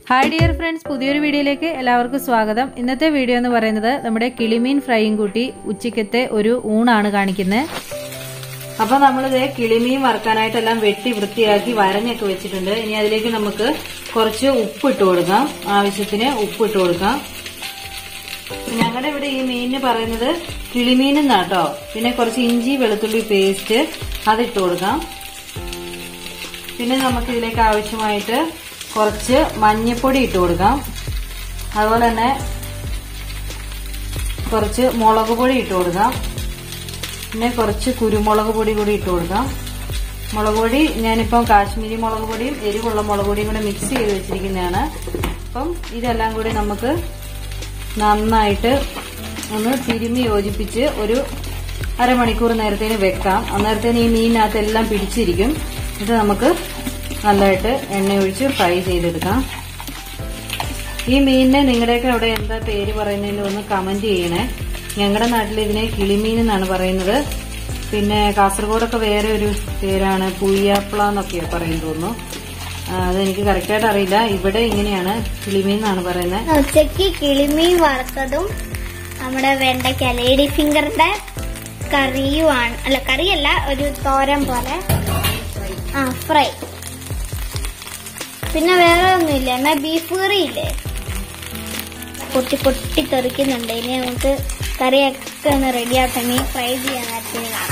hi dear friends പുതിയൊരു വീഡിയോയിലേക്ക് എല്ലാവർക്കും സ്വാഗതം ഇന്നത്തെ വീഡിയോ എന്ന് പറയുന്നത് നമ്മുടെ കിളിമീൻ ഫ്രൈയും കൂട്ടി ഉച്ചക്കത്തെ ഒരു ഊണാണ് കാണിക്കുന്നത് അപ്പൊ നമ്മളിത് കിളിമീൻ വറുക്കാനായിട്ടെല്ലാം വെട്ടി വൃത്തിയാക്കി വരഞ്ഞൊക്കെ വെച്ചിട്ടുണ്ട് ഇനി അതിലേക്ക് നമുക്ക് കുറച്ച് ഉപ്പ് ഇട്ട് കൊടുക്കാം ആവശ്യത്തിന് ഉപ്പ് ഇട്ട് കൊടുക്കാം ഞങ്ങളുടെ ഇവിടെ ഈ മീനിന് പറയുന്നത് കിളിമീൻ എന്നാട്ടോ പിന്നെ കുറച്ച് ഇഞ്ചി വെളുത്തുള്ളി പേസ്റ്റ് അതിട്ട് കൊടുക്കാം പിന്നെ നമുക്ക് ഇതിലേക്ക് ആവശ്യമായിട്ട് കുറച്ച് മഞ്ഞപ്പൊടി ഇട്ട് കൊടുക്കാം അതുപോലെ തന്നെ കുറച്ച് മുളക് പൊടി ഇട്ട് കൊടുക്കാം പിന്നെ കുറച്ച് കുരുമുളക് പൊടി കൂടി ഇട്ട് കൊടുക്കാം മുളക് പൊടി ഞാനിപ്പം കാശ്മീരി മുളക് പൊടിയും എരിവുള്ള മുളക് പൊടിയും കൂടെ മിക്സ് ചെയ്ത് വെച്ചിരിക്കുന്നതാണ് അപ്പം ഇതെല്ലാം കൂടി നമുക്ക് നന്നായിട്ട് ഒന്ന് തിരുമ്മി യോജിപ്പിച്ച് ഒരു അരമണിക്കൂർ നേരത്തേന് വെക്കാം അന്നേരത്തേന് ഈ മീനിനകത്ത് എല്ലാം പിടിച്ചിരിക്കും ഇത് നമുക്ക് നല്ലതായിട്ട് എണ്ണ ഒഴിച്ച് ഫ്രൈ ചെയ്തെടുക്കാം ഈ മീനിനെ നിങ്ങളുടെയൊക്കെ അവിടെ എന്താ പേര് പറയുന്നതിന് ഒന്ന് കമന്റ് ചെയ്യണേ ഞങ്ങളുടെ നാട്ടിൽ ഇതിനെ കിളിമീൻ എന്നാണ് പറയുന്നത് പിന്നെ കാസർഗോഡൊക്കെ വേറെ ഒരു പേരാണ് പുയ്യാപ്പിള എന്നൊക്കെയാണ് പറയും തോന്നുന്നു ആ, അതെനിക്ക് കറക്റ്റായിട്ട് അറിയില്ല ഇവിടെ ഇങ്ങനെയാണ് കിളിമീൻ എന്നാണ് പറയുന്നത് ഉച്ചക്ക് കിളിമീൻ വറുത്തതും നമ്മുടെ വെണ്ടയ്ക്ക ലേഡി ഫിംഗറിന്റെ കറിയുമാണ് അല്ല കറിയല്ല ഒരു തോരൻ പോലെ ആ ഫ്രൈ പിന്നെ വേറെ ഒന്നുമില്ല എന്നാ ബീഫ് കറി ഇല്ലേ പൊട്ടി പൊട്ടി തെറിക്കുന്നുണ്ട് ഇനി നമുക്ക് കറിയൊക്കെ ഒന്ന് റെഡിയാക്കാൻ ഫ്രൈ ചെയ്യാൻ നേരത്തിന് കാണാം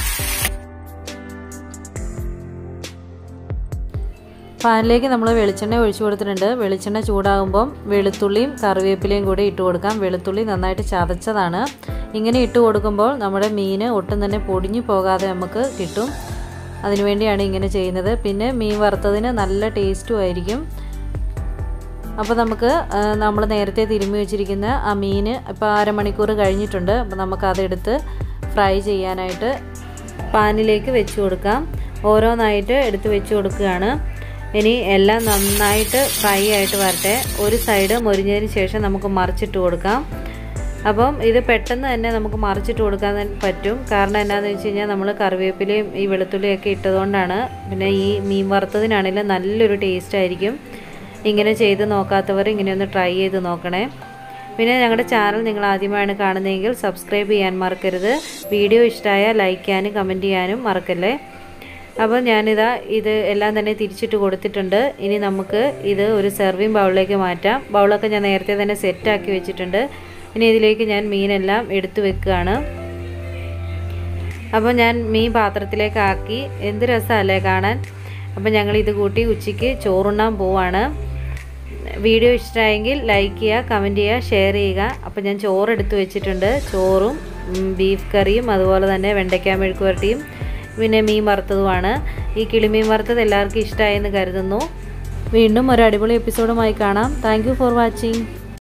പാനിലേക്ക് നമ്മൾ വെളിച്ചെണ്ണ ഒഴിച്ചു കൊടുത്തിട്ടുണ്ട് വെളിച്ചെണ്ണ ചൂടാകുമ്പം വെളുത്തുള്ളിയും കറിവേപ്പിലയും കൂടി ഇട്ട് കൊടുക്കാം വെളുത്തുള്ളി നന്നായിട്ട് ചതച്ചതാണ് ഇങ്ങനെ ഇട്ട് കൊടുക്കുമ്പോൾ നമ്മുടെ മീൻ ഒട്ടും തന്നെ പൊടിഞ്ഞു പോകാതെ നമുക്ക് കിട്ടും അതിനുവേണ്ടിയാണ് ഇങ്ങനെ ചെയ്യുന്നത് പിന്നെ മീൻ വറുത്തതിന് നല്ല ടേസ്റ്റും ആയിരിക്കും അപ്പോൾ നമുക്ക് നമ്മൾ നേരത്തെ തിരുമ്മി വെച്ചിരിക്കുന്ന ആ മീൻ ഇപ്പോൾ അരമണിക്കൂർ കഴിഞ്ഞിട്ടുണ്ട് അപ്പോൾ നമുക്ക് അതെടുത്ത് ഫ്രൈ ചെയ്യാനായിട്ട് പാനിലേക്ക് വെച്ച് കൊടുക്കാം ഓരോന്നായിട്ട് എടുത്ത് വെച്ച് കൊടുക്കുകയാണ് ഇനി എല്ലാം നന്നായിട്ട് ഫ്രൈ ആയിട്ട് വരട്ടെ ഒരു സൈഡ് മൊരിഞ്ഞതിന് ശേഷം നമുക്ക് മറിച്ചിട്ട് കൊടുക്കാം അപ്പം ഇത് പെട്ടെന്ന് തന്നെ നമുക്ക് മറിച്ചിട്ട് കൊടുക്കാൻ പറ്റും കാരണം എന്നാന്ന് വെച്ച് കഴിഞ്ഞാൽ നമ്മൾ കറിവേപ്പിലയും ഈ വെളുത്തുള്ളിയൊക്കെ ഇട്ടതുകൊണ്ടാണ് പിന്നെ ഈ മീൻ വറുത്തതിനാണെങ്കിലും നല്ലൊരു ടേസ്റ്റ് ആയിരിക്കും ഇങ്ങനെ ചെയ്ത് നോക്കാത്തവർ ഇങ്ങനെ ഒന്ന് ട്രൈ ചെയ്ത് നോക്കണേ പിന്നെ ഞങ്ങളുടെ ചാനൽ നിങ്ങൾ ആദ്യമായാണ് കാണുന്നതെങ്കിൽ സബ്സ്ക്രൈബ് ചെയ്യാൻ മറക്കരുത് വീഡിയോ ഇഷ്ടമായാൽ ലൈക്ക് ചെയ്യാനും കമൻറ്റ് ചെയ്യാനും മറക്കല്ലേ അപ്പോൾ ഞാനിതാ ഇത് എല്ലാം തന്നെ തിരിച്ചിട്ട് കൊടുത്തിട്ടുണ്ട് ഇനി നമുക്ക് ഇത് ഒരു സെർവിങ് ബൗളിലേക്ക് മാറ്റാം ബൗളൊക്കെ ഞാൻ നേരത്തെ തന്നെ സെറ്റാക്കി വെച്ചിട്ടുണ്ട് ഇനി ഇതിലേക്ക് ഞാൻ മീനെല്ലാം എടുത്തു വെക്കുകയാണ് അപ്പോൾ ഞാൻ മീൻ പാത്രത്തിലേക്ക് ആക്കി എന്ത് രസമല്ലേ കാണാൻ അപ്പോൾ ഞങ്ങൾ ഇത് കൂട്ടി ഉച്ചയ്ക്ക് ചോറുണ്ണാൻ പോവാണ് വീഡിയോ ഇഷ്ടമായെങ്കിൽ ലൈക്ക് ചെയ്യുക കമൻറ്റ് ചെയ്യുക ഷെയർ ചെയ്യുക അപ്പോൾ ഞാൻ ചോറ് എടുത്ത് വെച്ചിട്ടുണ്ട് ചോറും ബീഫ് കറിയും അതുപോലെ തന്നെ വെണ്ടയ്ക്ക മെഴുക്ക് വരട്ടിയും പിന്നെ മീൻ വറുത്തതുമാണ് ഈ കിളിമീൻ വറുത്തത് എല്ലാവർക്കും ഇഷ്ടമായെന്ന് കരുതുന്നു വീണ്ടും ഒരു അടിപൊളി എപ്പിസോഡുമായി കാണാം താങ്ക് ഫോർ വാച്ചിങ്